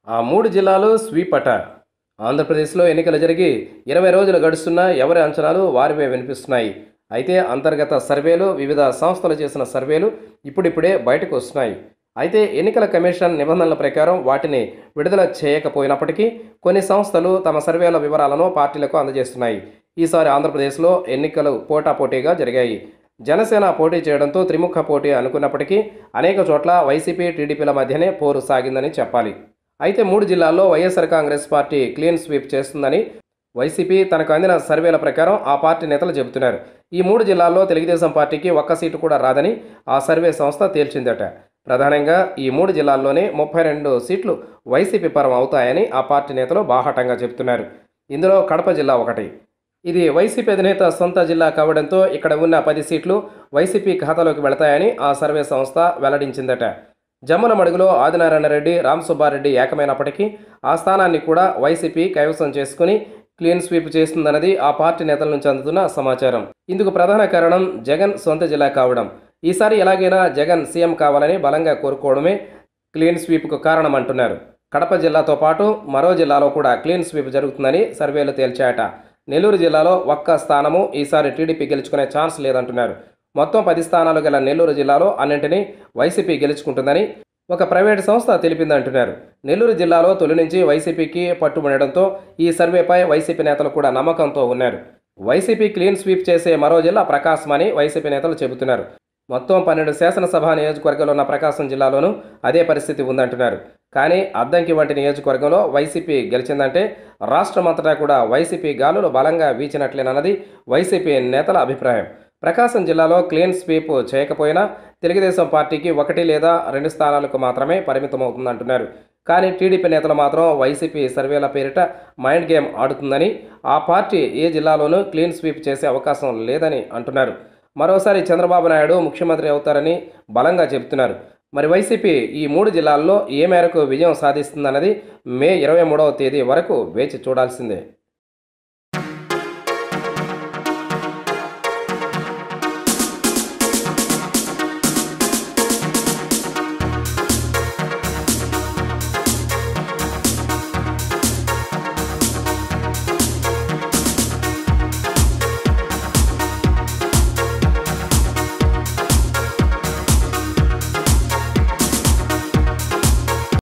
ఆ మూడు జిల్లాలు స్వీప్ అట ఆంధ్రప్రదేశ్లో ఎన్నికలు జరిగి ఇరవై రోజులు గడుస్తున్నా ఎవరి అంచనాలు వారివే వినిపిస్తున్నాయి అయితే అంతర్గత సర్వేలు వివిధ సంస్థలు చేసిన సర్వేలు ఇప్పుడిప్పుడే బయటకు వస్తున్నాయి అయితే ఎన్నికల కమిషన్ నిబంధనల ప్రకారం వాటిని విడుదల చేయకపోయినప్పటికీ కొన్ని సంస్థలు తమ సర్వేల వివరాలను పార్టీలకు అందజేస్తున్నాయి ఈసారి ఆంధ్రప్రదేశ్లో ఎన్నికలు పోటాపోటీగా జరిగాయి జనసేన పోటీ చేయడంతో త్రిముఖ పోటీ అనుకున్నప్పటికీ అనేక చోట్ల వైసీపీ టీడీపీల మధ్యనే పోరు సాగిందని చెప్పాలి అయితే మూడు జిల్లాల్లో YSR Congress party clean sweep చేస్తుందని వైసీపీ తనకు అందిన సర్వేల ప్రకారం ఆ పార్టీ నేతలు చెబుతున్నారు ఈ మూడు జిల్లాల్లో తెలుగుదేశం పార్టీకి ఒక్క సీటు కూడా రాదని ఆ సర్వే సంస్థ తేల్చిందట ప్రధానంగా ఈ మూడు జిల్లాల్లోనే ముప్పై రెండు సీట్లు వైసీపీ పరం అవుతాయని ఆ పార్టీ నేతలు బాహాటంగా చెబుతున్నారు ఇందులో కడప జిల్లా ఒకటి ఇది వైసీపీ అధినేత సొంత జిల్లా కావడంతో ఇక్కడ ఉన్న పది సీట్లు వైసీపీ ఖాతాలోకి వెళతాయని ఆ సర్వే సంస్థ వెల్లడించిందట జమ్మల మడుగులో ఆదినారాయణ రెడ్డి రామ్ సుబ్బారెడ్డి ఏకమైనప్పటికీ ఆ స్థానాన్ని కూడా వైసీపీ కైవసం చేసుకుని క్లీన్ స్వీప్ చేస్తుందన్నది ఆ పార్టీ నేతల నుంచి అందుతున్న సమాచారం ఇందుకు ప్రధాన కారణం జగన్ సొంత జిల్లా కావడం ఈసారి ఎలాగైనా జగన్ సీఎం కావాలని బలంగా కోరుకోవడమే క్లీన్ స్వీప్కు కారణం అంటున్నారు కడప జిల్లాతో పాటు మరో జిల్లాలో కూడా క్లీన్ స్వీప్ జరుగుతుందని సర్వేలు తేల్చాయట నెల్లూరు జిల్లాలో ఒక్క స్థానము ఈసారి టీడీపీ గెలుచుకునే ఛాన్స్ లేదంటున్నారు మొత్తం పది స్థానాలు గల నెల్లూరు జిల్లాలో అన్నింటినీ వైసీపీ గెలుచుకుంటుందని ఒక ప్రైవేటు సంస్థ తెలిపిందంటున్నారు నెల్లూరు జిల్లాలో తొలి నుంచి వైసీపీకి పట్టుబడడంతో ఈ సర్వేపై వైసీపీ నేతలు కూడా నమ్మకంతో ఉన్నారు వైసీపీ క్లీన్ స్వీప్ చేసే మరో జిల్లా ప్రకాశం అని వైసీపీ నేతలు చెబుతున్నారు మొత్తం పన్నెండు శాసనసభ నియోజకవర్గాలు ఉన్న ప్రకాశం జిల్లాలోనూ అదే పరిస్థితి ఉందంటున్నారు కానీ అద్దంకి వంటి నియోజకవర్గంలో వైసీపీ గెలిచిందంటే రాష్ట్రమంతటా కూడా వైసీపీ గాలులు బలంగా వీచినట్లేనన్నది వైసీపీ నేతల అభిప్రాయం ప్రకాశం జిల్లాలో క్లీన్ స్వీప్ చేయకపోయినా తెలుగుదేశం పార్టీకి ఒకటి లేదా రెండు స్థానాలకు మాత్రమే పరిమితమవుతుందంటున్నారు కానీ టీడీపీ నేతలు మాత్రం వైసీపీ సర్వేల పేరిట మైండ్ గేమ్ ఆడుతుందని ఆ పార్టీ ఏ జిల్లాలోనూ క్లీన్ స్వీప్ చేసే అవకాశం లేదని అంటున్నారు మరోసారి చంద్రబాబు నాయుడు ముఖ్యమంత్రి అవుతారని బలంగా చెబుతున్నారు మరి వైసీపీ ఈ మూడు జిల్లాల్లో ఏ మేరకు విజయం సాధిస్తుందన్నది మే ఇరవై మూడవ తేదీ వరకు వేచి చూడాల్సిందే